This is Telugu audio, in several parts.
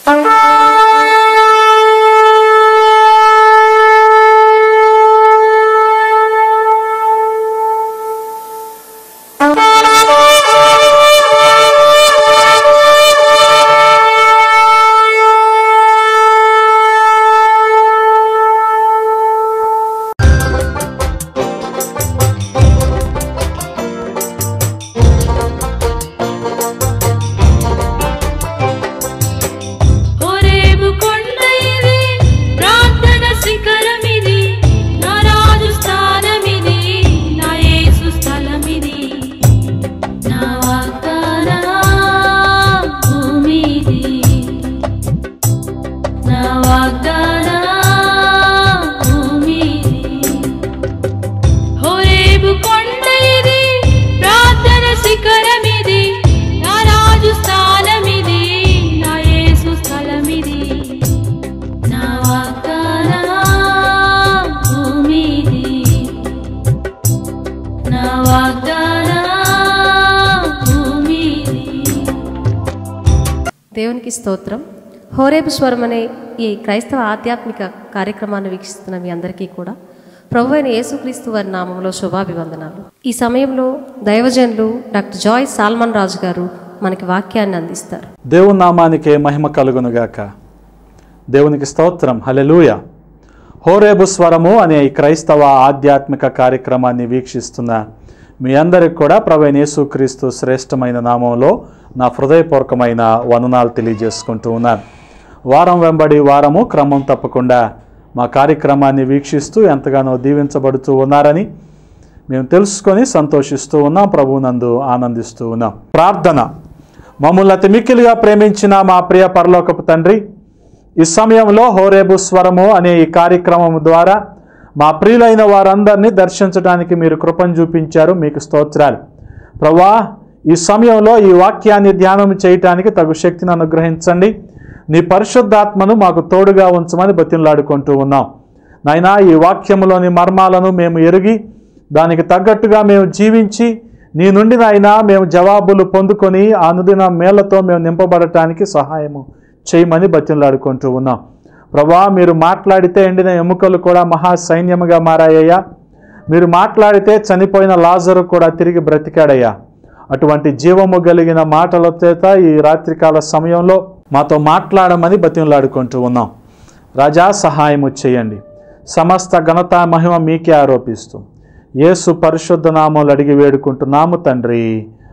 హోరేబు కొండ ఇది ప్రార్థన శిఖరమిది నా రాజు స్థానమిది నా యేసు స్థలమిది నా వాగ్దాన భూమిది నా వాగ్దాన భూమిది హోరేబు కొండ ఇది ప్రార్థన శిఖరమిది నా రాజు స్థానమిది నా యేసు స్థలమిది నా వాగ్దాన భూమిది నా వాగ్దాన భూమిది దేవునికి స్తోత్రం హోరేబు స్వరం అనే ఈ క్రైస్తవ ఆధ్యాత్మిక కార్యక్రమాన్ని వీక్షిస్తున్న మీ అందరికీ కూడా ప్రభు అయిన యేసుక్రీస్తు వారి నామంలో శుభాభివందనాలు ఈ సమయంలో దైవజనులు డాక్టర్ జాయ్ సాల్మన్ రాజు గారు మనకి వాక్యాన్ని అందిస్తారు దేవుని నామానికే మహిమ కలుగునుగాక దేవునికి స్తోత్రం హలెలూయ హోరేబు స్వరము అనే ఈ క్రైస్తవ ఆధ్యాత్మిక కార్యక్రమాన్ని వీక్షిస్తున్న మీ అందరికి కూడా ప్రవీణ్ యేసుక్రీస్తు శ్రేష్టమైన నామంలో నా హృదయపూర్వకమైన వందనాలు తెలియజేసుకుంటూ ఉన్నాను వారం వెంబడి వారము క్రమం తప్పకుండా మా కార్యక్రమాన్ని వీక్షిస్తూ ఎంతగానో దీవించబడుతూ ఉన్నారని మేము తెలుసుకొని సంతోషిస్తూ ఉన్నాం ప్రభువునందు ఆనందిస్తూ ఉన్నాం ప్రార్థన మమ్మల్ని అతి మిక్కిలిగా ప్రేమించిన మా ప్రియ పరలోకపు తండ్రి ఈ సమయంలో హోరేబు స్వరము అనే ఈ కార్యక్రమం ద్వారా మా ప్రియులైన వారందరినీ దర్శించడానికి మీరు కృపను చూపించారు మీకు స్తోత్రాలు ప్రభా ఈ సమయంలో ఈ వాక్యాన్ని ధ్యానం చేయటానికి తగు శక్తిని అనుగ్రహించండి నీ పరిశుద్ధాత్మను మాకు తోడుగా ఉంచమని బతిలాడుకుంటూ ఉన్నాం నాయనా ఈ వాక్యములోని మర్మాలను మేము ఎరిగి దానికి తగ్గట్టుగా మేము జీవించి నీ నుండి నాయనా మేము జవాబులు పొందుకొని ఆ అనుదిన మేళ్లతో మేము నింపబడటానికి సహాయము చేయమని బతిలాడుకుంటూ ఉన్నాం ప్రభా మీరు మాట్లాడితే ఎండిన ఎముకలు కూడా మహా సైన్యముగా మారాయ్యా మీరు మాట్లాడితే చనిపోయిన లాజరు కూడా తిరిగి బ్రతికాడయ్యా అటువంటి జీవము కలిగిన మాటల చేత ఈ రాత్రికాల సమయంలో మాతో మాట్లాడమని బతిలాడుకుంటూ ఉన్నాం రాజా సహాయము చేయండి సమస్త ఘనత మహిమ మీకే ఆరోపిస్తూ యేసు పరిశుద్ధ నామములు అడిగి వేడుకుంటున్నాము తండ్రి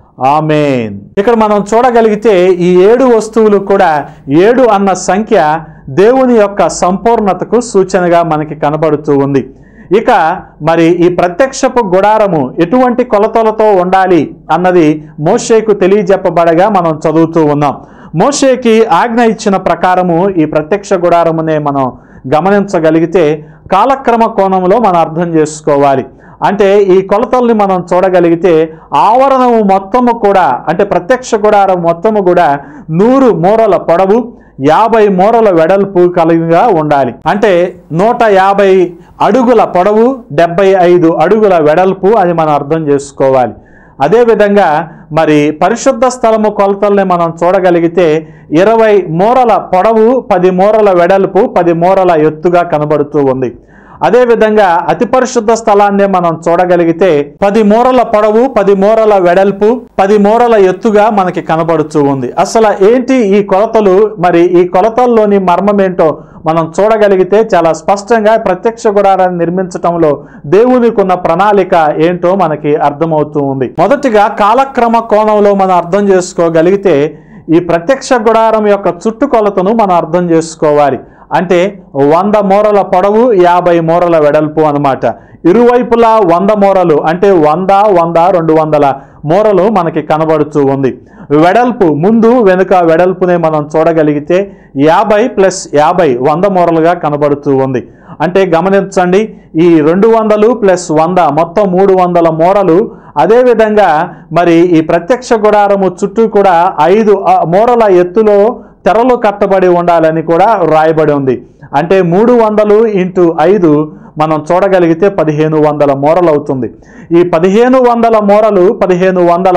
ఆమెన్ ఇక్కడ మనం చూడగలిగితే ఈ ఏడు వస్తువులు కూడా ఏడు అన్న సంఖ్య దేవుని యొక్క సంపూర్ణతకు సూచనగా మనకి కనబడుతూ ఉంది ఇక మరి ఈ ప్రత్యక్షపు గుడారము ఎటువంటి కొలతలతో ఉండాలి అన్నది మోషేకు తెలియజెప్పబడగా మనం చదువుతూ ఉన్నాం మోషేకి ఆజ్ఞ ఇచ్చిన ప్రకారము ఈ ప్రత్యక్ష గుడారమునే మనం గమనించగలిగితే కాలక్రమ కోణంలో మనం అర్థం చేసుకోవాలి అంటే ఈ కొలతల్ని మనం చూడగలిగితే ఆవరణము మొత్తము కూడా అంటే ప్రత్యక్ష గుడారం మొత్తము కూడా నూరు మూరల పొడవు యాభై మూరల వెడల్పు కలిగిగా ఉండాలి అంటే నూట యాభై అడుగుల పొడవు డెబ్బై ఐదు అడుగుల వెడల్పు అని మనం అర్థం చేసుకోవాలి అదేవిధంగా మరి పరిశుద్ధ స్థలము కొలతల్ని మనం చూడగలిగితే ఇరవై మూరల పొడవు పది మూరల వెడల్పు పది మూరల ఎత్తుగా కనబడుతూ ఉంది అదేవిధంగా అతి పరిశుద్ధ స్థలాన్ని మనం చూడగలిగితే పది మూరల పొడవు పది మూరల వెడల్పు పది మూరల ఎత్తుగా మనకి కనబడుతూ ఉంది అసలు ఏంటి ఈ కొలతలు మరి ఈ కొలతల్లోని మర్మం ఏంటో మనం చూడగలిగితే చాలా స్పష్టంగా ప్రత్యక్ష గుడారాన్ని నిర్మించటంలో దేవునికి ఉన్న ప్రణాళిక ఏంటో మనకి అర్థమవుతూ ఉంది మొదటిగా కాలక్రమ కోణంలో మనం అర్థం చేసుకోగలిగితే ఈ ప్రత్యక్ష గుడారం యొక్క చుట్టుకొలతను మనం అర్థం చేసుకోవాలి అంటే వంద మూరల పొడవు యాభై మూరల వెడల్పు అన్నమాట ఇరువైపులా వంద మూరలు అంటే వంద వంద రెండు వందల మూరలు మనకి కనబడుతూ ఉంది వెడల్పు ముందు వెనుక వెడల్పునే మనం చూడగలిగితే యాభై ప్లస్ యాభై వంద మూరలుగా కనబడుతూ ఉంది అంటే గమనించండి ఈ రెండు వందలు ప్లస్ వంద మొత్తం మూడు వందల మూరలు అదేవిధంగా మరి ఈ ప్రత్యక్ష గుడారము చుట్టూ కూడా ఐదు ఆ, మూరల ఎత్తులో తెరలు కట్టబడి ఉండాలని కూడా రాయబడి ఉంది అంటే మూడు వందలు ఇంటూ ఐదు మనం చూడగలిగితే పదిహేను వందల మూరలు అవుతుంది ఈ పదిహేను వందల మూరలు పదిహేను వందల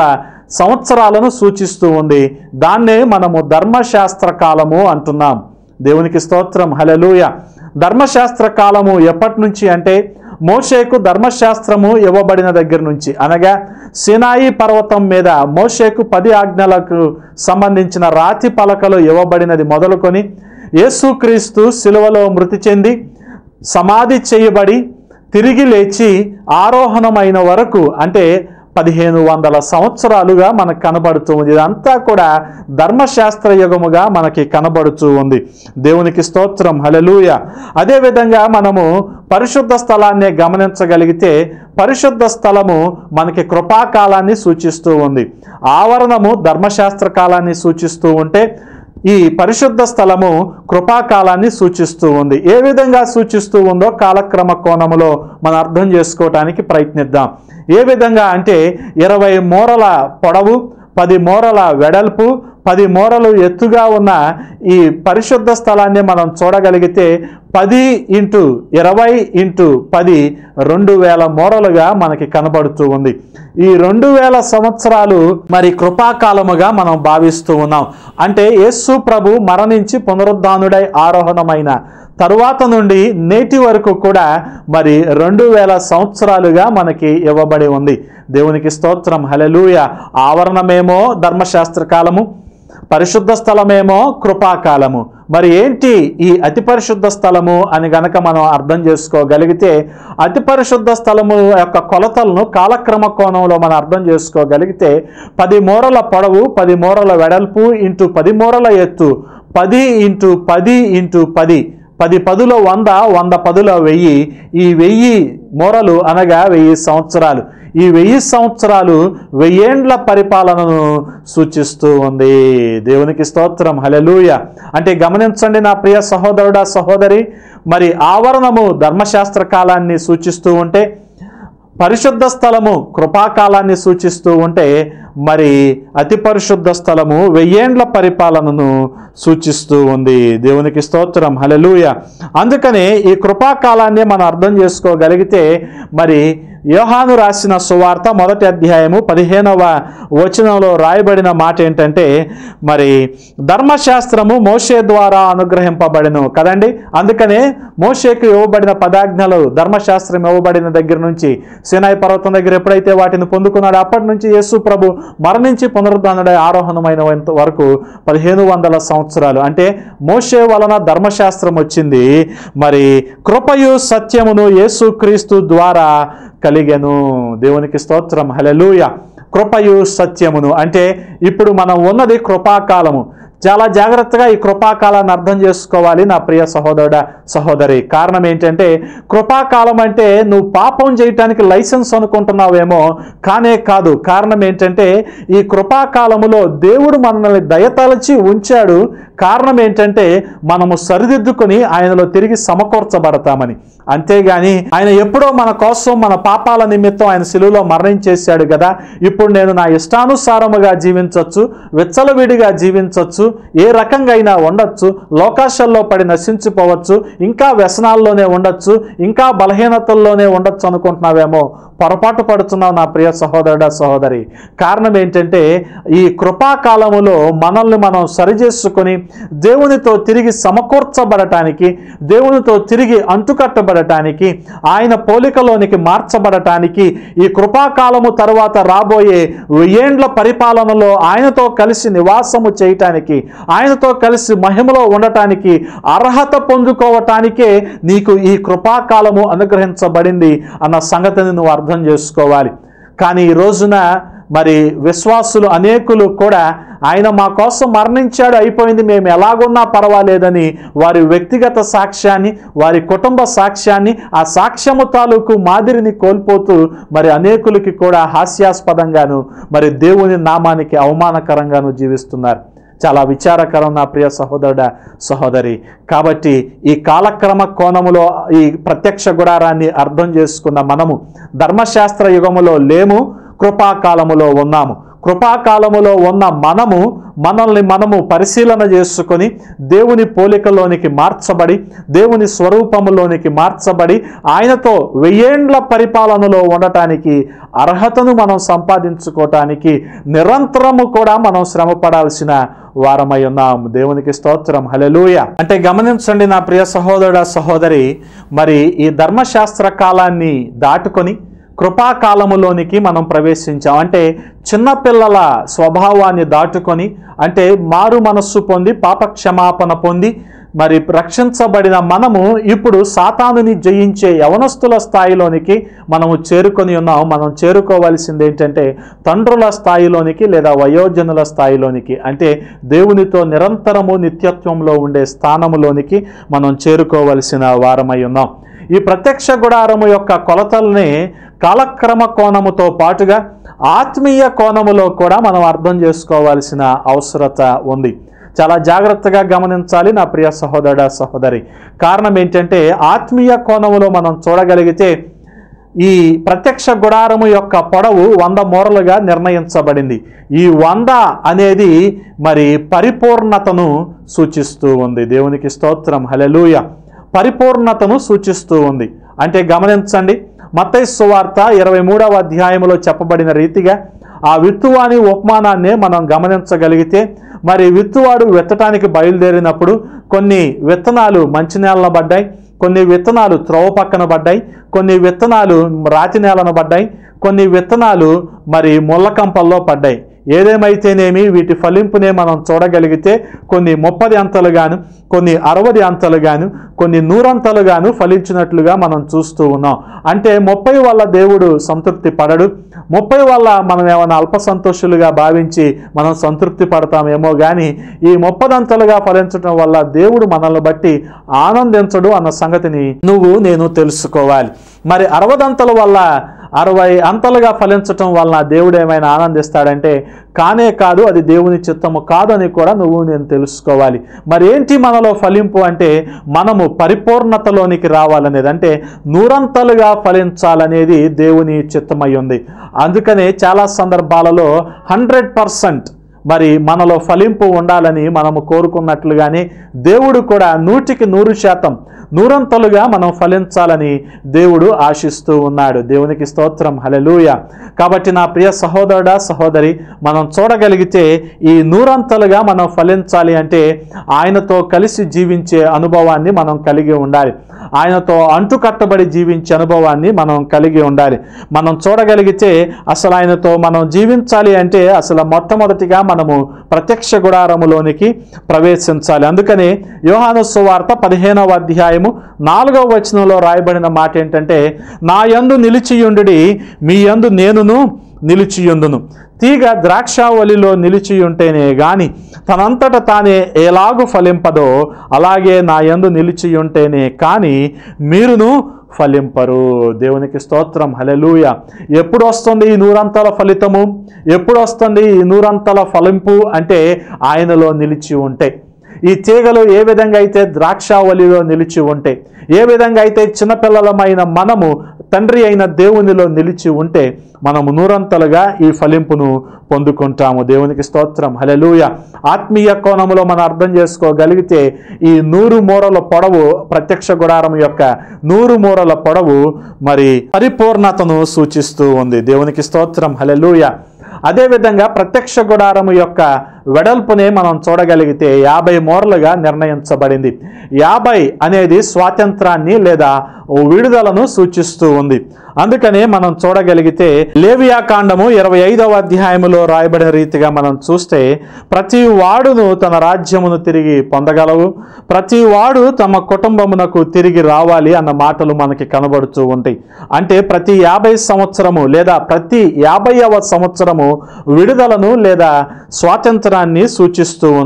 సంవత్సరాలను సూచిస్తూ ఉంది దాన్నే మనము ధర్మశాస్త్ర కాలము అంటున్నాం దేవునికి స్తోత్రం హలెలూయ ధర్మశాస్త్ర కాలము ఎప్పటి నుంచి అంటే మోషేకు ధర్మశాస్త్రము ఇవ్వబడిన దగ్గర నుంచి అనగా సినాయి పర్వతం మీద మోషేకు పది ఆజ్ఞలకు సంబంధించిన రాతి పలకలు ఇవ్వబడినది మొదలుకొని యేసుక్రీస్తు సిలువలో మృతి చెంది సమాధి చేయబడి తిరిగి లేచి ఆరోహణమైన వరకు అంటే పదిహేను వందల సంవత్సరాలుగా మనకు కనబడుతూ ఉంది ఇదంతా కూడా ధర్మశాస్త్ర యుగముగా మనకి కనబడుతూ ఉంది దేవునికి స్తోత్రం హలెలూయ అదేవిధంగా మనము పరిశుద్ధ స్థలాన్ని గమనించగలిగితే పరిశుద్ధ స్థలము మనకి కృపాకాలాన్ని సూచిస్తూ ఉంది ఆవరణము ధర్మశాస్త్ర కాలాన్ని సూచిస్తూ ఉంటే ఈ పరిశుద్ధ స్థలము కృపాకాలాన్ని సూచిస్తూ ఉంది ఏ విధంగా సూచిస్తూ ఉందో కాలక్రమ కోణములో మనం అర్థం చేసుకోవటానికి ప్రయత్నిద్దాం ఏ విధంగా అంటే ఇరవై మూరల పొడవు పది మూరల వెడల్పు పది మూరలు ఎత్తుగా ఉన్న ఈ పరిశుద్ధ స్థలాన్ని మనం చూడగలిగితే పది ఇంటూ ఇరవై ఇంటూ పది రెండు వేల మూరలుగా మనకి కనబడుతూ ఉంది ఈ రెండు వేల సంవత్సరాలు మరి కృపాకాలముగా మనం భావిస్తూ ఉన్నాం అంటే యేసు ప్రభు మరణించి పునరుద్ధానుడై ఆరోహణమైన తరువాత నుండి నేటి వరకు కూడా మరి రెండు వేల సంవత్సరాలుగా మనకి ఇవ్వబడి ఉంది దేవునికి స్తోత్రం హలెలూయ ఆవరణమేమో ధర్మశాస్త్ర కాలము పరిశుద్ధ స్థలమేమో కృపాకాలము మరి ఏంటి ఈ అతి పరిశుద్ధ స్థలము అని గనక మనం అర్థం చేసుకోగలిగితే అతి పరిశుద్ధ స్థలము యొక్క కొలతలను కాలక్రమ కోణంలో మనం అర్థం చేసుకోగలిగితే పది మూరల పొడవు పది మూరల వెడల్పు ఇంటూ పది మూరల ఎత్తు పది ఇంటూ పది ఇంటూ పది పది పదుల వంద వంద పదుల వెయ్యి ఈ వెయ్యి మూరలు అనగా వెయ్యి సంవత్సరాలు ఈ వెయ్యి సంవత్సరాలు వెయ్యేండ్ల పరిపాలనను సూచిస్తూ ఉంది దేవునికి స్తోత్రం హలెలూయ అంటే గమనించండి నా ప్రియ సహోదరుడా సహోదరి మరి ఆవరణము ధర్మశాస్త్ర కాలాన్ని సూచిస్తూ ఉంటే పరిశుద్ధ స్థలము కృపాకాలాన్ని సూచిస్తూ ఉంటే మరి అతి పరిశుద్ధ స్థలము వెయ్యేండ్ల పరిపాలనను సూచిస్తూ ఉంది దేవునికి స్తోత్రం హలెలూయ అందుకనే ఈ కృపాకాలాన్ని మనం అర్థం చేసుకోగలిగితే మరి యోహాను రాసిన సువార్త మొదటి అధ్యాయము పదిహేనవ వచనంలో రాయబడిన మాట ఏంటంటే మరి ధర్మశాస్త్రము మోషే ద్వారా అనుగ్రహింపబడిను కదండి అందుకనే మోషేకు ఇవ్వబడిన పదాజ్ఞలు ధర్మశాస్త్రం ఇవ్వబడిన దగ్గర నుంచి సినాయి పర్వతం దగ్గర ఎప్పుడైతే వాటిని పొందుకున్నాడో అప్పటి నుంచి యేసు ప్రభు మరణించి పునరుద్ధానుడై ఆరోహణమైన వరకు పదిహేను వందల సంవత్సరాలు అంటే మోషే వలన ధర్మశాస్త్రం వచ్చింది మరి కృపయు సత్యమును యేసు క్రీస్తు ద్వారా కలిగెను దేవునికి స్తోత్రం హలెలూయ కృపయు సత్యమును అంటే ఇప్పుడు మనం ఉన్నది కృపాకాలము చాలా జాగ్రత్తగా ఈ కృపాకాలాన్ని అర్థం చేసుకోవాలి నా ప్రియ సహోదరుడ సహోదరి కారణం ఏంటంటే కృపాకాలం అంటే నువ్వు పాపం చేయటానికి లైసెన్స్ అనుకుంటున్నావేమో కానే కాదు కారణం ఏంటంటే ఈ కృపాకాలములో దేవుడు మనల్ని దయతలచి ఉంచాడు కారణం ఏంటంటే మనము సరిదిద్దుకొని ఆయనలో తిరిగి సమకూర్చబడతామని అంతేగాని ఆయన ఎప్పుడో మన కోసం మన పాపాల నిమిత్తం ఆయన సిలువలో మరణించేశాడు కదా ఇప్పుడు నేను నా ఇష్టానుసారముగా జీవించవచ్చు విచ్చలవిడిగా జీవించవచ్చు ఏ రకంగా అయినా ఉండొచ్చు లోకాశల్లో పడి నశించిపోవచ్చు ఇంకా వ్యసనాల్లోనే ఉండొచ్చు ఇంకా బలహీనతల్లోనే ఉండొచ్చు అనుకుంటున్నావేమో పొరపాటు పడుతున్నావు నా ప్రియ సహోదరుడ సహోదరి కారణం ఏంటంటే ఈ కృపాకాలములో మనల్ని మనం సరిచేసుకొని దేవునితో తిరిగి సమకూర్చబడటానికి దేవునితో తిరిగి అంటుకట్టబడటానికి ఆయన పోలికలోనికి మార్చబడటానికి ఈ కృపాకాలము తరువాత రాబోయే వెయ్యేండ్ల పరిపాలనలో ఆయనతో కలిసి నివాసము చేయటానికి ఆయనతో కలిసి మహిమలో ఉండటానికి అర్హత పొందుకోవటానికే నీకు ఈ కృపాకాలము అనుగ్రహించబడింది అన్న సంగతిని నువ్వు అర్థం చేసుకోవాలి కానీ ఈ రోజున మరి విశ్వాసులు అనేకులు కూడా ఆయన మా కోసం మరణించాడు అయిపోయింది మేము ఎలాగున్నా పర్వాలేదని వారి వ్యక్తిగత సాక్ష్యాన్ని వారి కుటుంబ సాక్ష్యాన్ని ఆ సాక్ష్యము తాలూకు మాదిరిని కోల్పోతూ మరి అనేకులకి కూడా హాస్యాస్పదంగాను మరి దేవుని నామానికి అవమానకరంగాను జీవిస్తున్నారు చాలా విచారకరం నా ప్రియ సహోదరుడ సహోదరి కాబట్టి ఈ కాలక్రమ కోణములో ఈ ప్రత్యక్ష గుడారాన్ని అర్థం చేసుకున్న మనము ధర్మశాస్త్ర యుగములో లేము కృపాకాలములో ఉన్నాము కృపాకాలములో ఉన్న మనము మనల్ని మనము పరిశీలన చేసుకొని దేవుని పోలికలోనికి మార్చబడి దేవుని స్వరూపములోనికి మార్చబడి ఆయనతో వెయ్యేండ్ల పరిపాలనలో ఉండటానికి అర్హతను మనం సంపాదించుకోవటానికి నిరంతరము కూడా మనం శ్రమపడాల్సిన వారమై ఉన్నాం దేవునికి స్తోత్రం హలెలూయ అంటే గమనించండి నా ప్రియ సహోదరుడ సహోదరి మరి ఈ ధర్మశాస్త్ర కాలాన్ని దాటుకొని కృపాకాలములోనికి మనం ప్రవేశించాం అంటే చిన్నపిల్లల స్వభావాన్ని దాటుకొని అంటే మారు మనస్సు పొంది పాప క్షమాపణ పొంది మరి రక్షించబడిన మనము ఇప్పుడు సాతానుని జయించే యవనస్తుల స్థాయిలోనికి మనము చేరుకొని ఉన్నాం మనం చేరుకోవాల్సింది ఏంటంటే తండ్రుల స్థాయిలోనికి లేదా వయోజనుల స్థాయిలోనికి అంటే దేవునితో నిరంతరము నిత్యత్వంలో ఉండే స్థానములోనికి మనం చేరుకోవలసిన వారమై ఉన్నాం ఈ ప్రత్యక్ష గుడారము యొక్క కొలతల్ని కాలక్రమ కోణముతో పాటుగా ఆత్మీయ కోణములో కూడా మనం అర్థం చేసుకోవాల్సిన అవసరత ఉంది చాలా జాగ్రత్తగా గమనించాలి నా ప్రియ సహోదర సహోదరి కారణం ఏంటంటే ఆత్మీయ కోణములో మనం చూడగలిగితే ఈ ప్రత్యక్ష గుడారము యొక్క పొడవు వంద మూరలుగా నిర్ణయించబడింది ఈ వంద అనేది మరి పరిపూర్ణతను సూచిస్తూ ఉంది దేవునికి స్తోత్రం హలెలూయ పరిపూర్ణతను సూచిస్తూ ఉంది అంటే గమనించండి మత్తయి సువార్త ఇరవై మూడవ అధ్యాయంలో చెప్పబడిన రీతిగా ఆ విత్తువాని ఉపమానాన్నే మనం గమనించగలిగితే మరి విత్తువాడు విత్తటానికి బయలుదేరినప్పుడు కొన్ని విత్తనాలు మంచి నేలన పడ్డాయి కొన్ని విత్తనాలు త్రోవ పక్కన పడ్డాయి కొన్ని విత్తనాలు రాతి నేలన పడ్డాయి కొన్ని విత్తనాలు మరి ముళ్ళకంపల్లో పడ్డాయి ఏదేమైతేనేమి వీటి ఫలింపునే మనం చూడగలిగితే కొన్ని ముప్పది అంతలుగాను కొన్ని అరవది అంతలుగాను కొన్ని నూరంతలుగాను ఫలించినట్లుగా మనం చూస్తూ ఉన్నాం అంటే ముప్పై వల్ల దేవుడు సంతృప్తి పడడు ముప్పై వల్ల మనం ఏమైనా అల్ప సంతోషులుగా భావించి మనం సంతృప్తి పడతామేమో కానీ ఈ ముప్పదంతలుగా ఫలించడం వల్ల దేవుడు మనల్ని బట్టి ఆనందించడు అన్న సంగతిని నువ్వు నేను తెలుసుకోవాలి మరి అరవదంతల వల్ల అరవై అంతలుగా ఫలించటం వలన దేవుడు ఏమైనా ఆనందిస్తాడంటే కానే కాదు అది దేవుని చిత్తము కాదని కూడా నువ్వు నేను తెలుసుకోవాలి మరి ఏంటి మనలో ఫలింపు అంటే మనము పరిపూర్ణతలోనికి రావాలనేది అంటే నూరంతలుగా ఫలించాలనేది దేవుని చిత్తమై ఉంది అందుకనే చాలా సందర్భాలలో హండ్రెడ్ పర్సెంట్ మరి మనలో ఫలింపు ఉండాలని మనము కోరుకున్నట్లుగానే దేవుడు కూడా నూటికి నూరు శాతం నూరంతలుగా మనం ఫలించాలని దేవుడు ఆశిస్తూ ఉన్నాడు దేవునికి స్తోత్రం హలెలూయ కాబట్టి నా ప్రియ సహోదరుడా సహోదరి మనం చూడగలిగితే ఈ నూరంతలుగా మనం ఫలించాలి అంటే ఆయనతో కలిసి జీవించే అనుభవాన్ని మనం కలిగి ఉండాలి ఆయనతో అంటుకట్టబడి జీవించే అనుభవాన్ని మనం కలిగి ఉండాలి మనం చూడగలిగితే అసలు ఆయనతో మనం జీవించాలి అంటే అసలు మొట్టమొదటిగా మనము ప్రత్యక్ష గుడారములోనికి ప్రవేశించాలి అందుకని యోహాను సువార్త పదిహేనవ అధ్యాయము నాలుగవ వచనంలో రాయబడిన మాట ఏంటంటే నా యందు నిలిచియుండుడి మీ యందు నేనును నిలిచియుందును తీగ ద్రాక్షావళిలో నిలిచి ఉంటేనే గాని తనంతట తానే ఎలాగు ఫలింపదో అలాగే నా యందు నిలిచి ఉంటేనే కానీ మీరును ఫలింపరు దేవునికి స్తోత్రం హలెలూయ ఎప్పుడు వస్తుంది ఈ నూరంతల ఫలితము ఎప్పుడు వస్తుంది ఈ నూరంతల ఫలింపు అంటే ఆయనలో నిలిచి ఉంటే ఈ తీగలు ఏ విధంగా అయితే ద్రాక్షావళిలో నిలిచి ఉంటే ఏ విధంగా అయితే చిన్నపిల్లలమైన మనము తండ్రి అయిన దేవునిలో నిలిచి ఉంటే మనము నూరంతలుగా ఈ ఫలింపును పొందుకుంటాము దేవునికి స్తోత్రం హలెలూయ ఆత్మీయ కోణములో మనం అర్థం చేసుకోగలిగితే ఈ నూరు మూరల పొడవు ప్రత్యక్ష గుడారం యొక్క నూరు మూరల పొడవు మరి పరిపూర్ణతను సూచిస్తూ ఉంది దేవునికి స్తోత్రం హలెలూయ అదేవిధంగా ప్రత్యక్ష గుడారము యొక్క వెడల్పునే మనం చూడగలిగితే యాభై మూరలుగా నిర్ణయించబడింది యాభై అనేది స్వాతంత్రాన్ని లేదా విడుదలను సూచిస్తూ ఉంది అందుకనే మనం చూడగలిగితే లేవియా కాండము ఇరవై ఐదవ అధ్యాయములో రాయబడిన రీతిగా మనం చూస్తే ప్రతి వాడును తన రాజ్యమును తిరిగి పొందగలవు ప్రతి వాడు తమ కుటుంబమునకు తిరిగి రావాలి అన్న మాటలు మనకి కనబడుతూ ఉంటాయి అంటే ప్రతి యాభై సంవత్సరము లేదా ప్రతి యాభైవ సంవత్సరము విడుదలను లేదా స్వాతంత్రాన్ని సూచిస్తూ ఉంది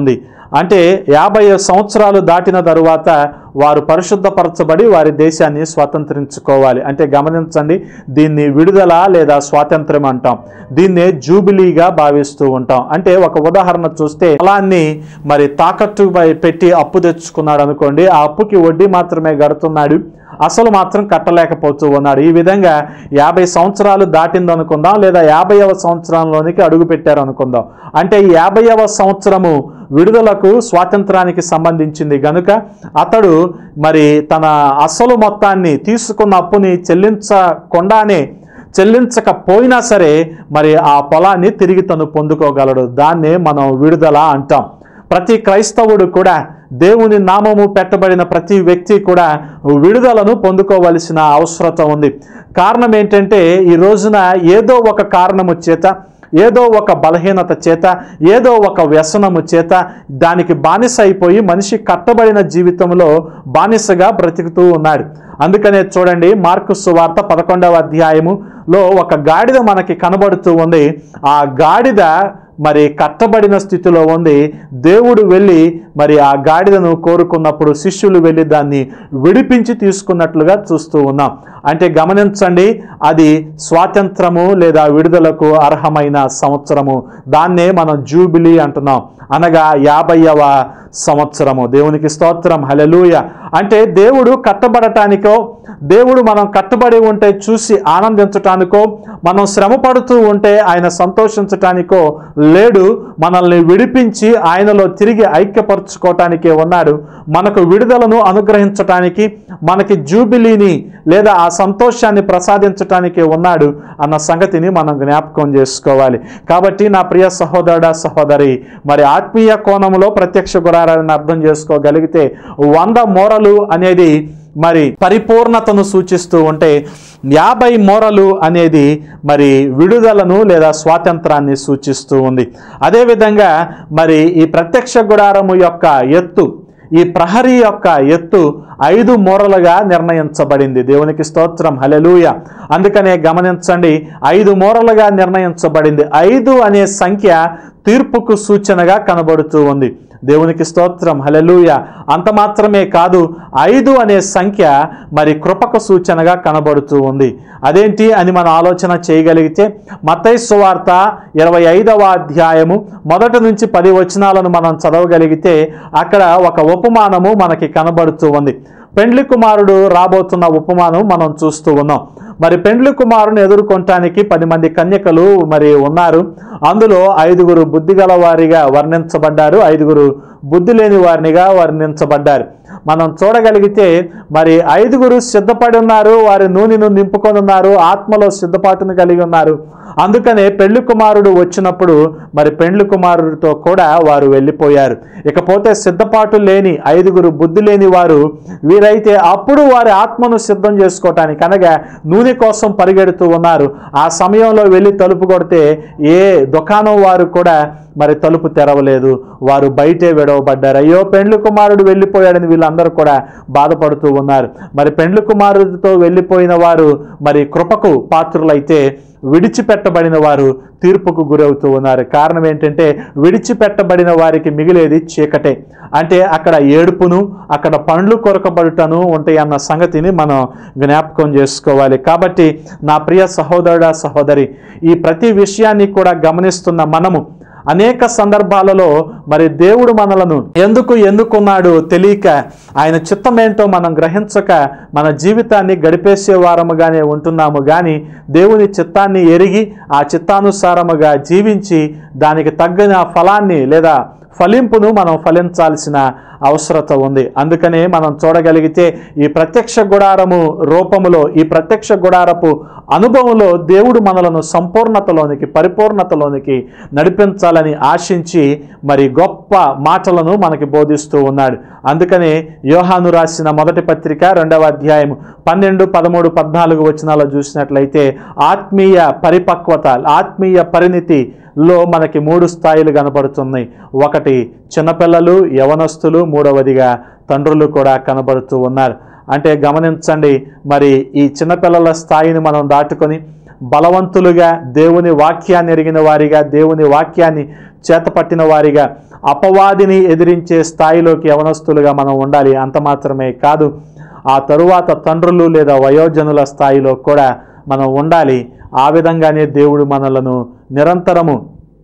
అంటే యాభై సంవత్సరాలు దాటిన తరువాత వారు పరిశుద్ధపరచబడి వారి దేశాన్ని స్వాతంత్రించుకోవాలి అంటే గమనించండి దీన్ని విడుదల లేదా స్వాతంత్రం అంటాం దీన్నే జూబిలీగా భావిస్తూ ఉంటాం అంటే ఒక ఉదాహరణ చూస్తే పొలాన్ని మరి తాకట్టు పై- పెట్టి అప్పు తెచ్చుకున్నాడు అనుకోండి ఆ అప్పుకి వడ్డీ మాత్రమే గడుతున్నాడు అసలు మాత్రం కట్టలేకపోతూ ఉన్నాడు ఈ విధంగా యాభై సంవత్సరాలు దాటింది అనుకుందాం లేదా యాభైవ సంవత్సరంలోనికి అడుగు పెట్టారు అనుకుందాం అంటే ఈ యాభైవ సంవత్సరము విడుదలకు స్వాతంత్రానికి సంబంధించింది గనుక అతడు మరి తన అసలు మొత్తాన్ని తీసుకున్న అప్పుని చెల్లించకుండానే చెల్లించకపోయినా సరే మరి ఆ పొలాన్ని తిరిగి తను పొందుకోగలడు దాన్నే మనం విడుదల అంటాం ప్రతి క్రైస్తవుడు కూడా దేవుని నామము పెట్టబడిన ప్రతి వ్యక్తి కూడా విడుదలను పొందుకోవలసిన అవసరత ఉంది కారణం ఏంటంటే ఈ రోజున ఏదో ఒక కారణము చేత ఏదో ఒక బలహీనత చేత ఏదో ఒక వ్యసనము చేత దానికి బానిస అయిపోయి మనిషి కట్టబడిన జీవితంలో బానిసగా బ్రతుకుతూ ఉన్నాడు అందుకనే చూడండి మార్కు సువార్త పదకొండవ అధ్యాయములో ఒక గాడిద మనకి కనబడుతూ ఉంది ఆ గాడిద మరి కట్టబడిన స్థితిలో ఉంది దేవుడు వెళ్ళి మరి ఆ గాడిదను కోరుకున్నప్పుడు శిష్యులు వెళ్ళి దాన్ని విడిపించి తీసుకున్నట్లుగా చూస్తూ ఉన్నాం అంటే గమనించండి అది స్వాతంత్రము లేదా విడుదలకు అర్హమైన సంవత్సరము దాన్నే మనం జూబిలీ అంటున్నాం అనగా యాభైవ సంవత్సరము దేవునికి స్తోత్రం హలెలూయ అంటే దేవుడు కట్టబడటానికో దేవుడు మనం కట్టబడి ఉంటే చూసి ఆనందించటానికో మనం శ్రమ పడుతూ ఉంటే ఆయన సంతోషించటానికో లేడు మనల్ని విడిపించి ఆయనలో తిరిగి ఐక్యపరచుకోవటానికే ఉన్నాడు మనకు విడుదలను అనుగ్రహించటానికి మనకి జూబిలీని లేదా ఆ సంతోషాన్ని ప్రసాదించటానికే ఉన్నాడు అన్న సంగతిని మనం జ్ఞాపకం చేసుకోవాలి కాబట్టి నా ప్రియ సహోదరుడ సహోదరి మరి ఆత్మీయ కోణంలో ప్రత్యక్ష గురారాన్ని అర్థం చేసుకోగలిగితే వంద మోరలు అనేది మరి పరిపూర్ణతను సూచిస్తూ ఉంటే యాభై మోరలు అనేది మరి విడుదలను లేదా స్వాతంత్రాన్ని సూచిస్తూ ఉంది అదేవిధంగా మరి ఈ ప్రత్యక్ష గుడారము యొక్క ఎత్తు ఈ ప్రహరీ యొక్క ఎత్తు ఐదు మూరలుగా నిర్ణయించబడింది దేవునికి స్తోత్రం హలెలూయ అందుకనే గమనించండి ఐదు మూరలుగా నిర్ణయించబడింది ఐదు అనే సంఖ్య తీర్పుకు సూచనగా కనబడుతూ ఉంది దేవునికి స్తోత్రం హలెలూయ అంత మాత్రమే కాదు ఐదు అనే సంఖ్య మరి కృపకు సూచనగా కనబడుతూ ఉంది అదేంటి అని మనం ఆలోచన చేయగలిగితే మత్తయి సువార్త ఇరవై ఐదవ అధ్యాయము మొదటి నుంచి పది వచనాలను మనం చదవగలిగితే అక్కడ ఒక ఉపమానము మనకి కనబడుతూ ఉంది పెండ్లి కుమారుడు రాబోతున్న ఉపమానం మనం చూస్తూ ఉన్నాం మరి పెండ్లి కుమారుని ఎదుర్కొనటానికి పది మంది కన్యకలు మరి ఉన్నారు అందులో ఐదుగురు బుద్ధిగల వారిగా వర్ణించబడ్డారు ఐదుగురు బుద్ధి లేని వారినిగా వర్ణించబడ్డారు మనం చూడగలిగితే మరి ఐదుగురు సిద్ధపడి ఉన్నారు వారి నూనెను నింపుకొని ఉన్నారు ఆత్మలో సిద్ధపాటును కలిగి ఉన్నారు అందుకనే పెళ్లి కుమారుడు వచ్చినప్పుడు మరి పెండ్లి కుమారుడితో కూడా వారు వెళ్ళిపోయారు ఇకపోతే సిద్ధపాటు లేని ఐదుగురు బుద్ధి లేని వారు వీరైతే అప్పుడు వారి ఆత్మను సిద్ధం చేసుకోవటానికి అనగా నూనె కోసం పరిగెడుతూ ఉన్నారు ఆ సమయంలో వెళ్ళి తలుపు కొడితే ఏ దుకాణం వారు కూడా మరి తలుపు తెరవలేదు వారు బయటే విడవబడ్డారు అయ్యో పెండ్లి కుమారుడు వెళ్ళిపోయాడని వీళ్ళందరూ కూడా బాధపడుతూ ఉన్నారు మరి పెండ్లి కుమారుడితో వెళ్ళిపోయిన వారు మరి కృపకు పాత్రులైతే విడిచిపెట్టబడిన వారు తీర్పుకు గురవుతూ ఉన్నారు కారణం ఏంటంటే విడిచిపెట్టబడిన వారికి మిగిలేది చీకటే అంటే అక్కడ ఏడుపును అక్కడ పండ్లు కొరకబడుటను ఉంటాయి అన్న సంగతిని మనం జ్ఞాపకం చేసుకోవాలి కాబట్టి నా ప్రియ సహోదరుడా సహోదరి ఈ ప్రతి విషయాన్ని కూడా గమనిస్తున్న మనము అనేక సందర్భాలలో మరి దేవుడు మనలను ఎందుకు ఎన్నుకున్నాడు తెలియక ఆయన చిత్తం ఏంటో మనం గ్రహించక మన జీవితాన్ని గడిపేసే వారముగానే ఉంటున్నాము కానీ దేవుని చిత్తాన్ని ఎరిగి ఆ చిత్తానుసారముగా జీవించి దానికి తగ్గిన ఫలాన్ని లేదా ఫలింపును మనం ఫలించాల్సిన అవసరత ఉంది అందుకనే మనం చూడగలిగితే ఈ ప్రత్యక్ష గుడారము రూపములో ఈ ప్రత్యక్ష గుడారపు అనుభవంలో దేవుడు మనలను సంపూర్ణతలోనికి పరిపూర్ణతలోనికి నడిపించాలని ఆశించి మరి గొప్ప మాటలను మనకి బోధిస్తూ ఉన్నాడు అందుకనే యోహాను రాసిన మొదటి పత్రిక రెండవ అధ్యాయం పన్నెండు పదమూడు పద్నాలుగు వచనాలు చూసినట్లయితే ఆత్మీయ పరిపక్వత ఆత్మీయ పరిణితి లో మనకి మూడు స్థాయిలు కనబడుతున్నాయి ఒకటి చిన్నపిల్లలు యవనస్తులు మూడవదిగా తండ్రులు కూడా కనబడుతూ ఉన్నారు అంటే గమనించండి మరి ఈ చిన్నపిల్లల స్థాయిని మనం దాటుకొని బలవంతులుగా దేవుని వాక్యాన్ని ఎరిగిన వారిగా దేవుని వాక్యాన్ని చేతపట్టిన వారిగా అపవాదిని ఎదిరించే స్థాయిలోకి యవనస్తులుగా మనం ఉండాలి అంత మాత్రమే కాదు ఆ తరువాత తండ్రులు లేదా వయోజనుల స్థాయిలో కూడా మనం ఉండాలి ఆ విధంగానే దేవుడు మనలను నిరంతరము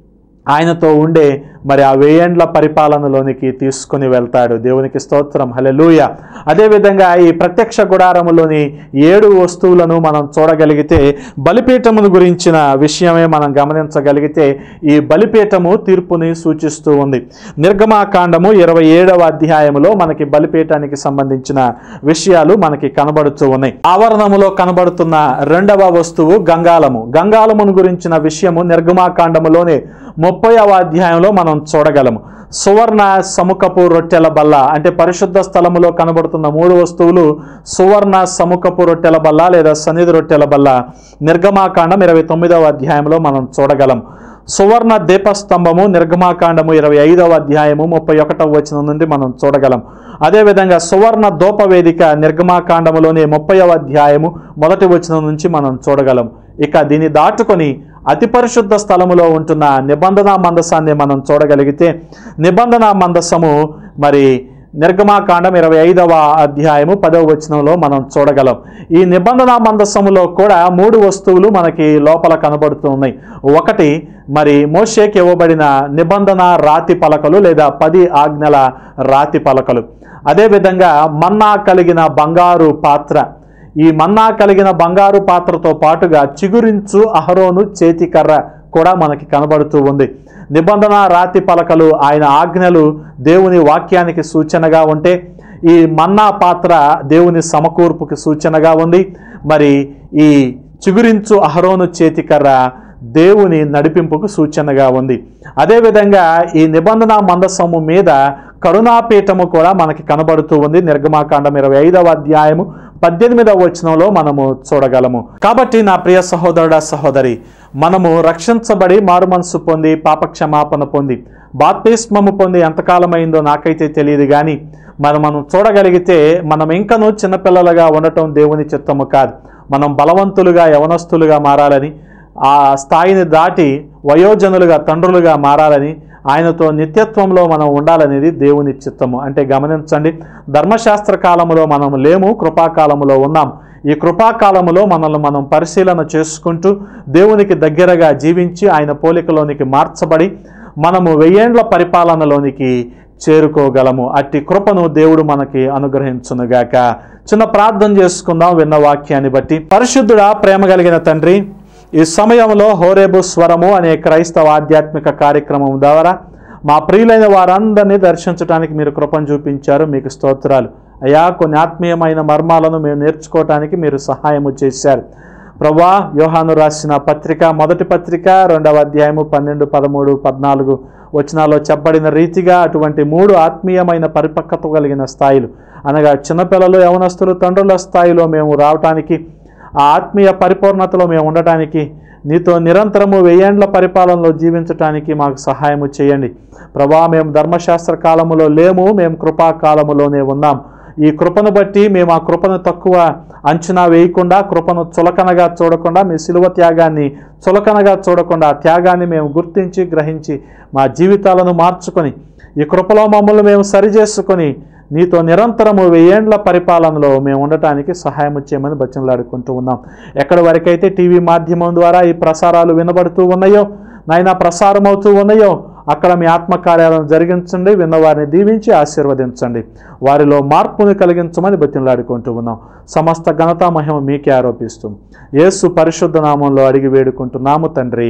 ఆయనతో ఉండే మరి ఆ వెయ్యేండ్ల పరిపాలనలోనికి తీసుకుని వెళ్తాడు దేవునికి స్తోత్రం హలెలూయ అదేవిధంగా ఈ ప్రత్యక్ష గుడారములోని ఏడు వస్తువులను మనం చూడగలిగితే బలిపీఠమును గురించిన విషయమే మనం గమనించగలిగితే ఈ బలిపీఠము తీర్పుని సూచిస్తూ ఉంది నిర్గమాకాండము ఇరవై ఏడవ అధ్యాయములో మనకి బలిపీఠానికి సంబంధించిన విషయాలు మనకి కనబడుతూ ఉన్నాయి ఆవరణములో కనబడుతున్న రెండవ వస్తువు గంగాలము గంగాలమును గురించిన విషయము నిర్గమాకాండములోనే ముప్పైవ అధ్యాయంలో మనం చూడగలము సువర్ణ సముఖపు రొట్టెల బల్ల అంటే పరిశుద్ధ స్థలములో కనబడుతున్న మూడు వస్తువులు సువర్ణ సముఖపు రొట్టెల బల్ల లేదా సన్నిధి రొట్టెల బల్ల నిర్గమాకాండం ఇరవై తొమ్మిదవ అధ్యాయంలో మనం చూడగలం సువర్ణ దీపస్తంభము నిర్గమాకాండము ఇరవై ఐదవ అధ్యాయము ముప్పై ఒకటవ వచనం నుండి మనం చూడగలం అదేవిధంగా సువర్ణ దోపవేదిక నిర్గమాకాండములోని ముప్పైవ అధ్యాయము మొదటి వచనం నుంచి మనం చూడగలం ఇక దీన్ని దాటుకొని అతి పరిశుద్ధ స్థలములో ఉంటున్న నిబంధన మందసాన్ని మనం చూడగలిగితే నిబంధన మందసము మరి నిర్గమాకాండం ఇరవై ఐదవ అధ్యాయము పదవ వచనంలో మనం చూడగలం ఈ నిబంధన మందసములో కూడా మూడు వస్తువులు మనకి లోపల కనబడుతూ ఉన్నాయి ఒకటి మరి మోషేకి ఇవ్వబడిన నిబంధన రాతి పలకలు లేదా పది ఆజ్ఞల రాతి పలకలు అదేవిధంగా మన్నా కలిగిన బంగారు పాత్ర ఈ మన్నా కలిగిన బంగారు పాత్రతో పాటుగా చిగురించు అహరోను చేతికర్ర కూడా మనకి కనబడుతూ ఉంది నిబంధన రాతి పలకలు ఆయన ఆజ్ఞలు దేవుని వాక్యానికి సూచనగా ఉంటే ఈ మన్నా పాత్ర దేవుని సమకూర్పుకి సూచనగా ఉంది మరి ఈ చిగురించు అహరోను చేతికర్ర దేవుని నడిపింపుకు సూచనగా ఉంది అదేవిధంగా ఈ నిబంధన మందసము మీద కరుణాపీఠము కూడా మనకి కనబడుతూ ఉంది నిర్గమాకాండం ఇరవై ఐదవ అధ్యాయము పద్దెనిమిదవ వచనంలో మనము చూడగలము కాబట్టి నా ప్రియ సహోదరుడ సహోదరి మనము రక్షించబడి మారుమనసు పొంది పాపక్షమాపణ పొంది బాప్తిస్మము పొంది ఎంతకాలమైందో నాకైతే తెలియదు కానీ మనం మనం చూడగలిగితే మనం ఇంకనూ చిన్నపిల్లలుగా ఉండటం దేవుని చిత్తము కాదు మనం బలవంతులుగా యవనస్తులుగా మారాలని ఆ స్థాయిని దాటి వయోజనులుగా తండ్రులుగా మారాలని ఆయనతో నిత్యత్వంలో మనం ఉండాలనేది దేవుని చిత్తము అంటే గమనించండి ధర్మశాస్త్ర కాలములో మనం లేము కృపాకాలములో ఉన్నాం ఈ కృపాకాలములో మనల్ని మనం పరిశీలన చేసుకుంటూ దేవునికి దగ్గరగా జీవించి ఆయన పోలికలోనికి మార్చబడి మనము వెయ్యేండ్ల పరిపాలనలోనికి చేరుకోగలము అట్టి కృపను దేవుడు మనకి అనుగ్రహించునుగాక చిన్న ప్రార్థన చేసుకుందాం విన్న వాక్యాన్ని బట్టి పరిశుద్ధుడా ప్రేమ కలిగిన తండ్రి ఈ సమయంలో హోరేబు స్వరము అనే క్రైస్తవ ఆధ్యాత్మిక కార్యక్రమం ద్వారా మా ప్రియులైన వారందరినీ దర్శించడానికి మీరు కృపను చూపించారు మీకు స్తోత్రాలు అయా కొన్ని ఆత్మీయమైన మర్మాలను మేము నేర్చుకోవటానికి మీరు సహాయము చేశారు ప్రభా యోహాను రాసిన పత్రిక మొదటి పత్రిక రెండవ అధ్యాయము పన్నెండు పదమూడు పద్నాలుగు వచనాల్లో చెప్పబడిన రీతిగా అటువంటి మూడు ఆత్మీయమైన పరిపక్వత కలిగిన స్థాయిలు అనగా చిన్నపిల్లలు యవనస్తులు తండ్రుల స్థాయిలో మేము రావటానికి ఆ ఆత్మీయ పరిపూర్ణతలో మేము ఉండటానికి నీతో నిరంతరము వెయ్యేండ్ల పరిపాలనలో జీవించటానికి మాకు సహాయము చేయండి ప్రభా మేము ధర్మశాస్త్ర కాలములో లేము మేము కృపా కాలములోనే ఉన్నాం ఈ కృపను బట్టి మేము ఆ కృపను తక్కువ అంచనా వేయకుండా కృపను చులకనగా చూడకుండా మీ సిలువ త్యాగాన్ని చులకనగా చూడకుండా ఆ త్యాగాన్ని మేము గుర్తించి గ్రహించి మా జీవితాలను మార్చుకొని ఈ కృపలో మమ్మల్ని మేము సరిచేసుకొని నీతో నిరంతరము వెయ్యేండ్ల పరిపాలనలో మేము ఉండటానికి సహాయం చేయమని బచ్చనలాడుకుంటూ ఉన్నాం ఎక్కడి వరకైతే టీవీ మాధ్యమం ద్వారా ఈ ప్రసారాలు వినబడుతూ ఉన్నాయో నాయన ప్రసారం అవుతూ ఉన్నాయో అక్కడ మీ ఆత్మకార్యాలను జరిగించండి విన్నవారిని దీవించి ఆశీర్వదించండి వారిలో మార్పుని కలిగించమని బతిలాడుకుంటూ ఉన్నాం సమస్త ఘనత మహిమ మీకే ఆరోపిస్తూ యేసు పరిశుద్ధ నామంలో అడిగి వేడుకుంటున్నాము తండ్రి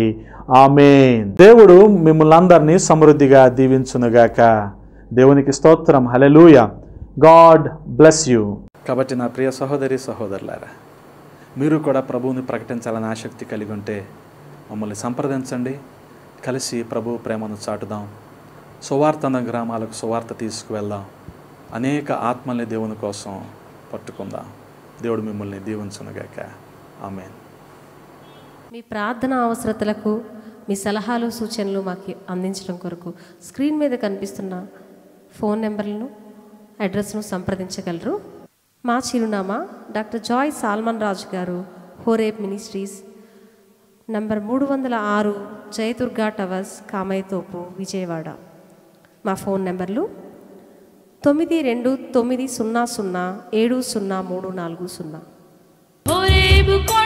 ఆమేన్ దేవుడు మిమ్మల్ని అందరినీ సమృద్ధిగా దీవించునుగాక దేవునికి స్తోత్రం హలెలూయ గాడ్ బ్లెస్ యూ కాబట్టి నా ప్రియ సహోదరి సహోదరులారా మీరు కూడా ప్రభువుని ప్రకటించాలని ఆసక్తి కలిగి ఉంటే మమ్మల్ని సంప్రదించండి కలిసి ప్రభు ప్రేమను చాటుదాం సువార్తన గ్రామాలకు సువార్త తీసుకువెళ్దాం అనేక ఆత్మల్ని దేవుని కోసం పట్టుకుందాం దేవుడు మిమ్మల్ని దీవించునుగాక ఆమెన్ మీ ప్రార్థన అవసరతలకు మీ సలహాలు సూచనలు మాకు అందించడం కొరకు స్క్రీన్ మీద కనిపిస్తున్న ఫోన్ నెంబర్లను అడ్రస్ను సంప్రదించగలరు మా చిరునామా డాక్టర్ జాయ్ సాల్మన్ రాజు గారు హోరేప్ మినిస్ట్రీస్ నంబర్ మూడు వందల ఆరు జయదుర్గా టవర్స్ కామయ్యతోపు విజయవాడ మా ఫోన్ నెంబర్లు తొమ్మిది రెండు తొమ్మిది సున్నా సున్నా ఏడు సున్నా మూడు నాలుగు సున్నా హోరేబు కొండ